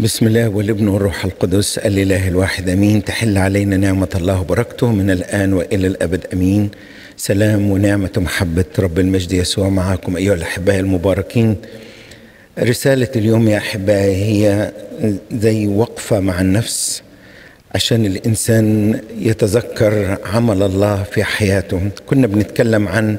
بسم الله والابن والروح القدس الاله الواحد امين تحل علينا نعمه الله وبركته من الان والى الابد امين سلام ونعمه ومحبه رب المجد يسوع معكم ايها الاحباء المباركين رساله اليوم يا احبائي هي زي وقفه مع النفس عشان الانسان يتذكر عمل الله في حياته كنا بنتكلم عن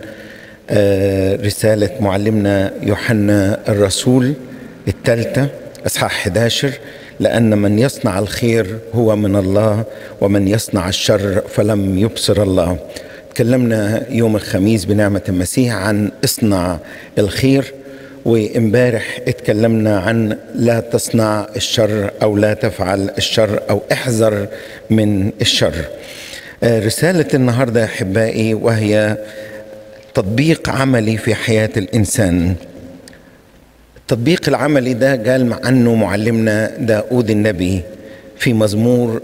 رساله معلمنا يوحنا الرسول الثالثه اصحاح 11 لان من يصنع الخير هو من الله ومن يصنع الشر فلم يبصر الله تكلمنا يوم الخميس بنعمه المسيح عن اصنع الخير وامبارح اتكلمنا عن لا تصنع الشر او لا تفعل الشر او احذر من الشر رساله النهارده يا احبائي وهي تطبيق عملي في حياه الانسان التطبيق العملي ده قال عنه معلمنا داود النبي في مزمور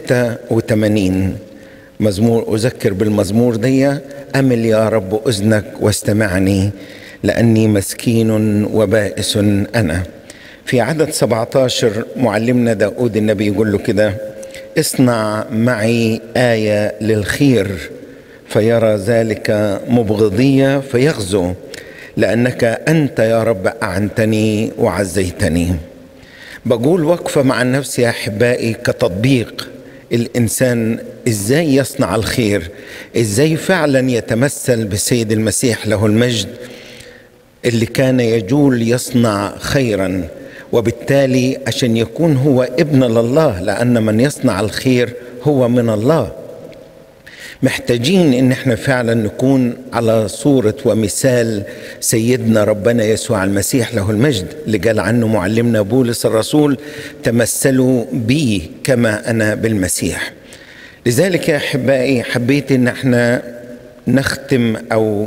86 مزمور أذكر بالمزمور دي أمل يا رب أذنك واستمعني لأني مسكين وبائس أنا في عدد 17 معلمنا داود النبي يقول له كده اصنع معي آية للخير فيرى ذلك مبغضية فيغزو لانك انت يا رب اعنتني وعزيتني بقول وقفه مع النفس يا احبائي كتطبيق الانسان ازاي يصنع الخير ازاي فعلا يتمثل بالسيد المسيح له المجد اللي كان يجول يصنع خيرا وبالتالي عشان يكون هو ابن لله لان من يصنع الخير هو من الله محتاجين ان احنا فعلا نكون على صورة ومثال سيدنا ربنا يسوع المسيح له المجد اللي قال عنه معلمنا بولس الرسول تمثلوا بي كما انا بالمسيح لذلك يا احبائي حبيت ان احنا نختم او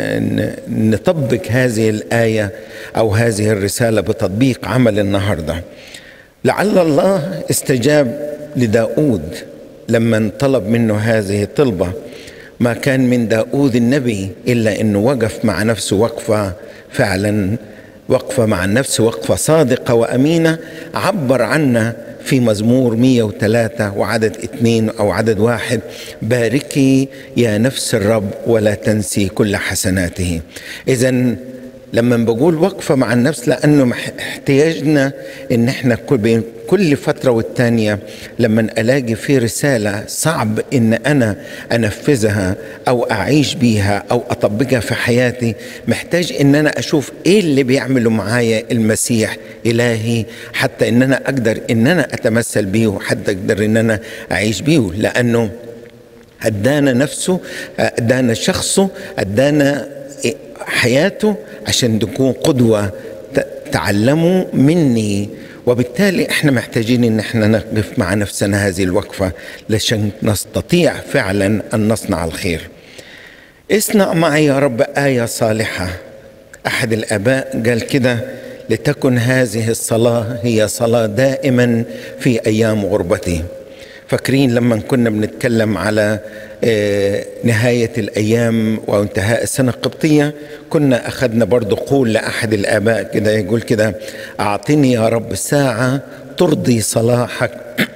نطبق هذه الايه او هذه الرساله بتطبيق عمل النهارده لعل الله استجاب لداود لما طلب منه هذه الطلبة ما كان من داود النبي إلا أنه وقف مع نفسه وقفة فعلا وقفة مع النفس وقفة صادقة وأمينة عبر عنا في مزمور 103 وعدد اثنين أو عدد واحد باركي يا نفس الرب ولا تنسي كل حسناته إذا لما بقول وقفة مع النفس لأنه احتياجنا إن احنا بين كل فترة والتانية لما ألاقي في رسالة صعب إن أنا أنفذها أو أعيش بيها أو أطبقها في حياتي محتاج إن أنا أشوف إيه اللي بيعمله معايا المسيح إلهي حتى إن أنا أقدر إن أنا أتمثل بيه وحتى أقدر إن أنا أعيش بيه لأنه أدانا نفسه أدانا شخصه أدانا حياته عشان تكون قدوة تعلموا مني وبالتالي احنا محتاجين ان احنا نقف مع نفسنا هذه الوقفة لشان نستطيع فعلا ان نصنع الخير اصنع معي يا رب آية صالحة احد الاباء قال كده لتكن هذه الصلاة هي صلاة دائما في ايام غربتي فاكرين لما كنا بنتكلم على نهاية الأيام وانتهاء السنة القبطية كنا أخذنا برضو قول لأحد الآباء كده يقول كده أعطني يا رب ساعة ترضي صلاحك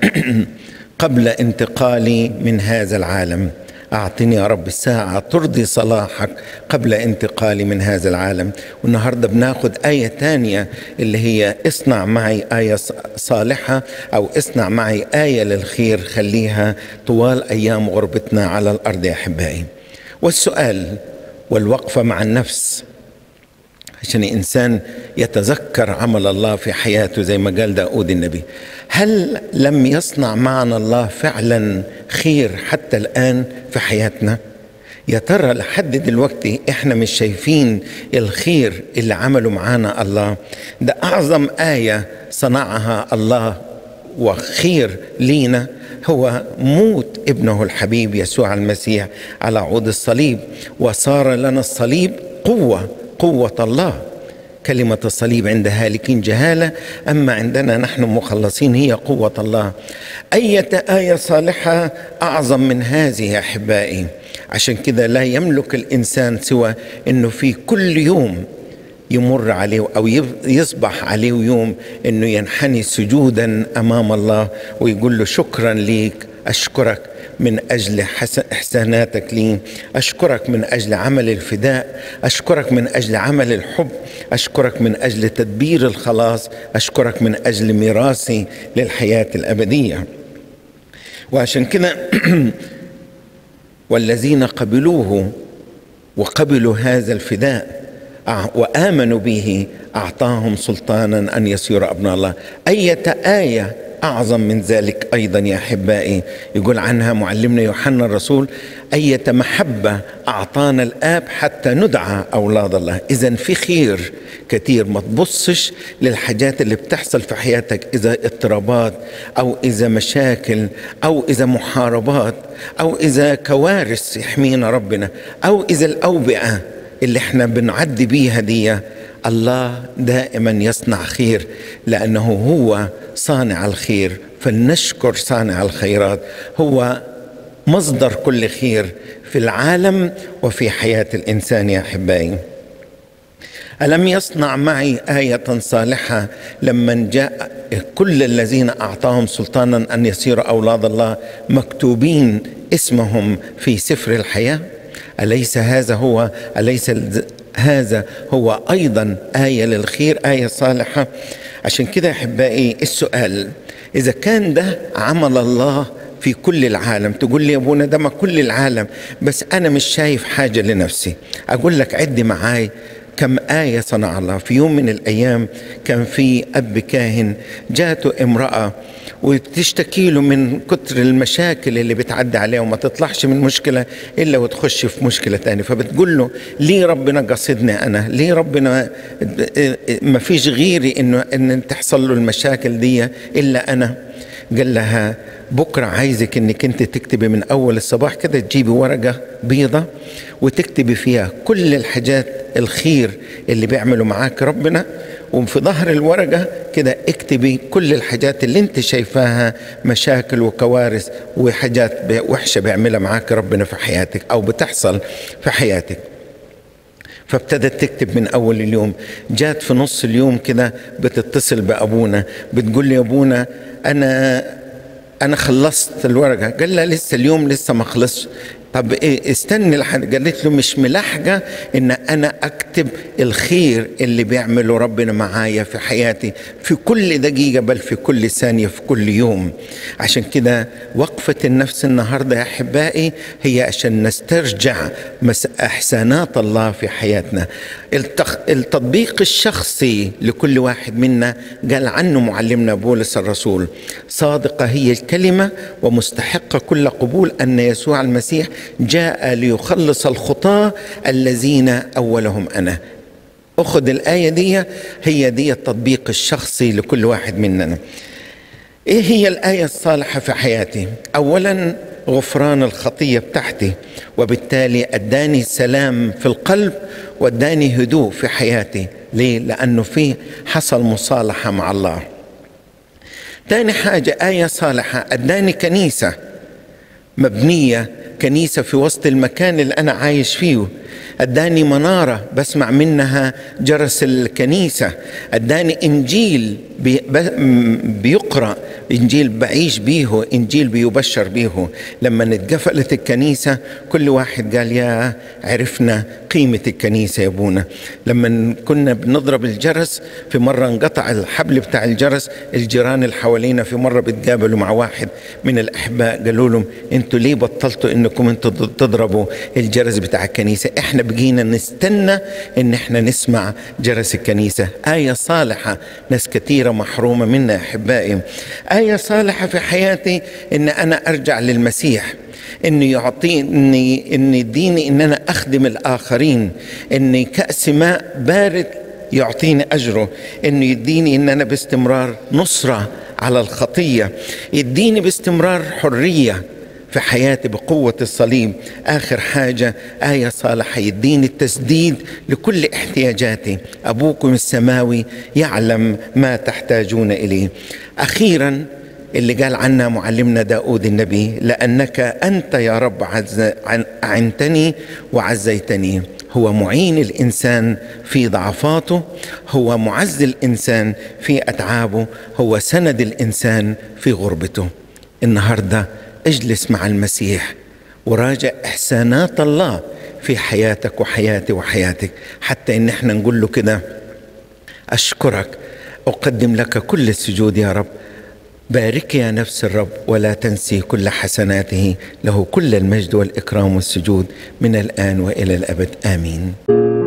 قبل انتقالي من هذا العالم أعطني يا رب ساعة ترضي صلاحك قبل انتقالي من هذا العالم والنهاردة بناخد آية تانية اللي هي اصنع معي آية صالحة أو اصنع معي آية للخير خليها طوال أيام غربتنا على الأرض يا أحبائي والسؤال والوقفة مع النفس عشان الإنسان يتذكر عمل الله في حياته زي ما قال داود النبي هل لم يصنع معنا الله فعلا خير حتى الآن في حياتنا يا ترى لحد دلوقتي احنا مش شايفين الخير اللي عمله معانا الله ده أعظم آية صنعها الله وخير لينا هو موت ابنه الحبيب يسوع المسيح على عود الصليب وصار لنا الصليب قوه قوة الله كلمة الصليب عند هالكين جهالة أما عندنا نحن مخلصين هي قوة الله أية آية صالحة أعظم من هذه يا أحبائي عشان كده لا يملك الإنسان سوى أنه في كل يوم يمر عليه او يصبح عليه يوم انه ينحني سجودا امام الله ويقول له شكرا ليك اشكرك من اجل احساناتك لي اشكرك من اجل عمل الفداء اشكرك من اجل عمل الحب اشكرك من اجل تدبير الخلاص اشكرك من اجل ميراثي للحياه الابديه وعشان كده والذين قبلوه وقبلوا هذا الفداء وامنوا به اعطاهم سلطانا ان يصيروا ابناء الله ايه ايه اعظم من ذلك ايضا يا احبائي يقول عنها معلمنا يوحنا الرسول ايه محبه اعطانا الاب حتى ندعى اولاد الله اذا في خير كثير ما تبصش للحاجات اللي بتحصل في حياتك اذا اضطرابات او اذا مشاكل او اذا محاربات او اذا كوارث يحمينا ربنا او اذا الاوبئه اللي احنا بنعدي بيها دي الله دائما يصنع خير لانه هو صانع الخير فلنشكر صانع الخيرات هو مصدر كل خير في العالم وفي حياه الانسان يا احبائي ألم يصنع معي آية صالحة لما جاء كل الذين أعطاهم سلطانا أن يصيروا أولاد الله مكتوبين اسمهم في سفر الحياة أليس هذا هو أليس هذا هو أيضا آية للخير آية صالحة عشان كده أحبائي السؤال إذا كان ده عمل الله في كل العالم تقول لي يا ابونا ده ما كل العالم بس أنا مش شايف حاجة لنفسي أقول لك عد معاي كم آية صنع الله في يوم من الأيام كان في أب كاهن جاته امرأة وتشتكي له من كتر المشاكل اللي بتعدي عليها وما تطلعش من مشكلة إلا وتخش في مشكلة تانية فبتقول له ليه ربنا قصدني أنا ليه ربنا ما فيش غيري إنه إن تحصل له المشاكل دي إلا أنا قال لها بكرة عايزك انك انت تكتبي من اول الصباح كده تجيبي ورقة بيضة وتكتبي فيها كل الحاجات الخير اللي بيعملوا معاك ربنا وفي ظهر الورقة كده اكتبي كل الحاجات اللي انت شايفاها مشاكل وكوارث وحاجات وحشة بيعملها معاك ربنا في حياتك او بتحصل في حياتك فابتدت تكتب من اول اليوم جات في نص اليوم كده بتتصل بابونا بتقول لي يا ابونا انا انا خلصت الورقه قال لها لسه اليوم لسه ما خلصش طب ايه استني لحد قالت له مش ملاحقه ان انا اكتب الخير اللي بيعمله ربنا معايا في حياتي في كل دقيقه بل في كل ثانيه في كل يوم عشان كده وقفه النفس النهارده يا احبائي هي عشان نسترجع احسانات الله في حياتنا التطبيق الشخصي لكل واحد منا قال عنه معلمنا بولس الرسول صادقه هي الكلمه ومستحقه كل قبول ان يسوع المسيح جاء ليخلص الخطاة الذين أولهم أنا أخذ الآية دي هي دي التطبيق الشخصي لكل واحد مننا إيه هي الآية الصالحة في حياتي أولا غفران الخطية بتاعتي وبالتالي أداني سلام في القلب واداني هدوء في حياتي ليه؟ لأنه في حصل مصالحة مع الله تاني حاجة آية صالحة أداني كنيسة مبنية كنيسة في وسط المكان اللي أنا عايش فيه اداني مناره بسمع منها جرس الكنيسه اداني انجيل بي بيقرا انجيل بعيش بيه انجيل بيبشر بيه لما اتقفلت الكنيسه كل واحد قال يا عرفنا قيمه الكنيسه يا ابونا لما كنا بنضرب الجرس في مره انقطع الحبل بتاع الجرس الجيران اللي حوالينا في مره بيتقابلوا مع واحد من الاحباء قالوا لهم انتوا ليه بطلتوا انكم انتوا تضربوا الجرس بتاع الكنيسه احنا بقينا نستنى ان احنا نسمع جرس الكنيسه ايه صالحه ناس كثيره محرومه منا احبائي ايه صالحه في حياتي ان انا ارجع للمسيح انه يعطيني ان يديني ان انا اخدم الاخرين ان كاس ماء بارد يعطيني اجره انه يديني ان انا باستمرار نصره على الخطيه يديني باستمرار حريه في حياتي بقوة الصليب آخر حاجة آية صالحة يديني التسديد لكل احتياجاتي أبوكم السماوي يعلم ما تحتاجون إليه أخيرا اللي قال عنها معلمنا داود النبي لأنك أنت يا رب عز عنتني وعزيتني هو معين الانسان في ضعفاته هو معز الانسان في اتعابه هو سند الانسان في غربته النهارده اجلس مع المسيح وراجع احسانات الله في حياتك وحياتي وحياتك حتى ان احنا نقول له كده اشكرك اقدم لك كل السجود يا رب بارك يا نفس الرب ولا تنسي كل حسناته له كل المجد والاكرام والسجود من الان والى الابد امين